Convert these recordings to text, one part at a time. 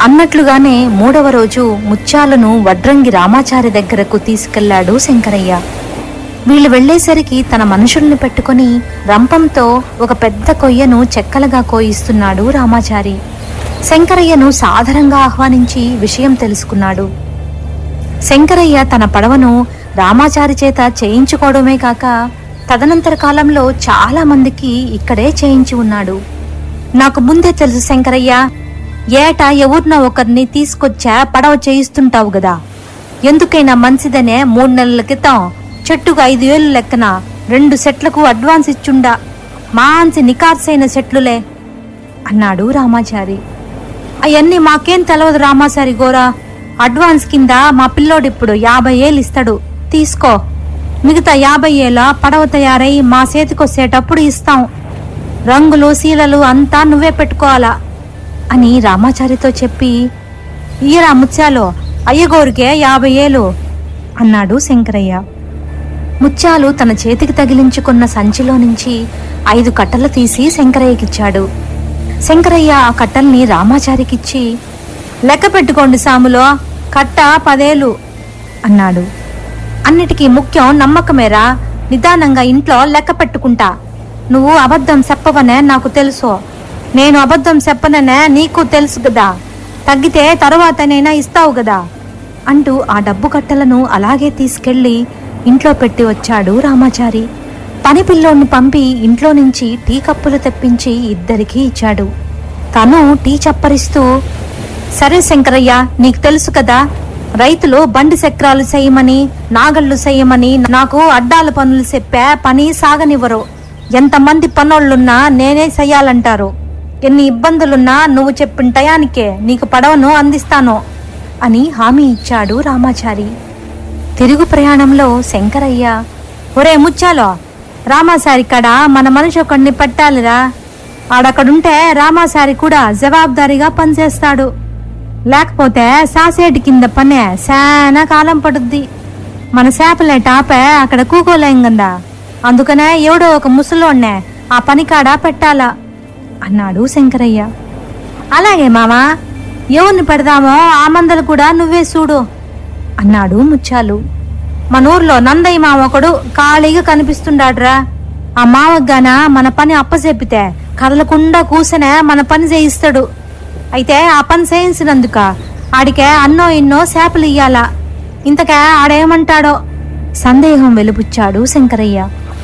అన్నట్లుగానే మూడవ రోజు ముత్యాలను వడ్రంగి రామాచారి దగ్గరకు తీసుకెళ్లాడు శంకరయ్య వీళ్ళు వెళ్ళేసరికి తన మనుషుల్ని పెట్టుకొని రంపంతో ఒక పెద్ద కొయ్యను చెక్కలుగా కోయిస్తున్నాడు రామాచారి శంకరయ్యను సాదరంగా ఆహ్వానించి విషయం తెలుసుకున్నాడు శంకరయ్య తన పడవను రామాచారి చేత చేయించుకోవడమే కాక తదనంతర కాలంలో చాలా మందికి ఇక్కడే చేయించి ఉన్నాడు నాకు ముందే తెలుసు శంకరయ్య ఏటా ఎవరినో ఒకరిని తీసుకొచ్చా పడవ చేయిస్తుంటావు గదా ఎందుకైనా మంచిదనే మూడు నెలల క్రితం చెట్టుకు ఐదు వేలు లెక్కన రెండు సెట్లకు అడ్వాన్స్ ఇచ్చుండా మాంచి నికార్సైన సెట్లులే అన్నాడు రామాచారి అవన్నీ మాకేం తెలవదు రామాచారి గోరా అడ్వాన్స్ కింద మా పిల్లోడిప్పుడు యాభై ఏళ్ళు ఇస్తాడు తీసుకో మిగతా యాభై ఏళ్ళ పడవ తయారై మా చేతికొచ్చేటప్పుడు ఇస్తాం రంగులు శీలలు అంతా నువ్వే పెట్టుకోవాలా అని రామాచారితో చెప్పి ఈరా ముత్యాలు అయ్యగోరికే యాభై ఏలు అన్నాడు శంకరయ్య ముత్యాలు తన చేతికి తగిలించుకున్న సంచిలో నుంచి ఐదు కట్టలు తీసి శంకరయ్యకిచ్చాడు శంకరయ్య ఆ కట్టల్ని రామాచారికిచ్చి లెక్క పెట్టుకోండి సాములో కట్ట పదేలు అన్నాడు అన్నిటికీ ముఖ్యం నమ్మకమేరా నిదానంగా ఇంట్లో లెక్క పెట్టుకుంటా నువ్వు అబద్ధం చెప్పవనే నాకు తెలుసు నేను అబద్ధం చెప్పననే నీకు తెలుసు కదా తగ్గితే తరువాతనైనా ఇస్తావు కదా అంటూ ఆ డబ్బు కట్టలను అలాగే తీసుకెళ్లి ఇంట్లో పెట్టి వచ్చాడు రామాచారి పని పిల్లోని పంపి ఇంట్లో నుంచి టీ కప్పులు తెప్పించి ఇద్దరికీ ఇచ్చాడు తను టీ చప్పరిస్తూ సరే శంకరయ్య నీకు తెలుసు కదా రైతులు బండి చక్రాలు చేయమని నాగళ్ళు చేయమని నాకు అడ్డాల పనులు చెప్పే పని సాగనివ్వరు ఎంతమంది పనోళ్ళున్నా నేనే చెయ్యాలంటారు ఎన్ని ఇబ్బందులున్నా నువ్వు చెప్పిన టయానికే నీకు పడవను అందిస్తాను అని హామీ ఇచ్చాడు రామాచారి తిరుగు ప్రయాణంలో శంకరయ్య ఒరే ముచ్చాలో రామాసారి కాడ మన మనిషి ఒకడిని పెట్టాలిరా ఆడక్కడుంటే రామాసారి కూడా జవాబుదారీగా పనిచేస్తాడు లేకపోతే సాసేటి కింద పనే శానా కాలం పడుద్ది మన చేపలే టాపే అక్కడ కూకోలేం కదా అందుకనే ఎవడో ఒక ముసలోడ్నే ఆ పని కాడ పెట్టాలా అన్నాడు శంకరయ్య అలాగే మామా ఎవరిని పెడదామో ఆ మందలు కూడా నువ్వే చూడు అన్నాడు ముత్యాలు మన ఊర్లో నందయ్య మామ ఒకడు ఖాళీగా కనిపిస్తుండాడ్రా ఆ మామగాన మన పని అప్పచెప్పితే కదలకుండా కూసనే మన పని చేయిస్తాడు అయితే ఆ పని చేయించినందుక ఆడికే అన్నో ఇన్నో చేపలు ఇయ్యాలా ఇంతకే ఆడేమంటాడో సందేహం వెలుపుచ్చాడు శంకరయ్య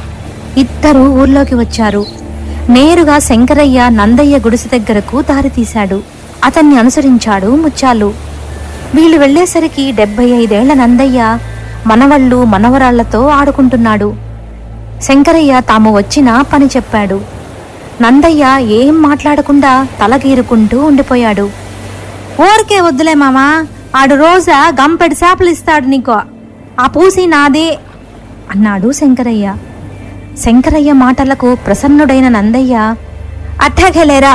ఇద్దరు ఊర్లోకి వచ్చారు నేరుగా శంకరయ్య నందయ్య గుడిసె దగ్గరకు దారి తీశాడు అతన్ని అనుసరించాడు ముత్యాలు వీళ్ళు వెళ్ళేసరికి డెబ్బై ఐదేళ్ల నందయ్య మనవళ్ళు మనవరాళ్లతో ఆడుకుంటున్నాడు శంకరయ్య తాము వచ్చిన పని చెప్పాడు నందయ్య ఏం మాట్లాడకుండా తలగీరుకుంటూ ఉండిపోయాడు ఊరికే వద్దులే మామా ఆడు రోజా గంపెడు చేపలు ఇస్తాడు నీకో ఆ పూసి నాదే అన్నాడు శంకరయ్య శంకరయ్య మాటలకు ప్రసన్నుడైన నందయ్య అట్టాగేలేరా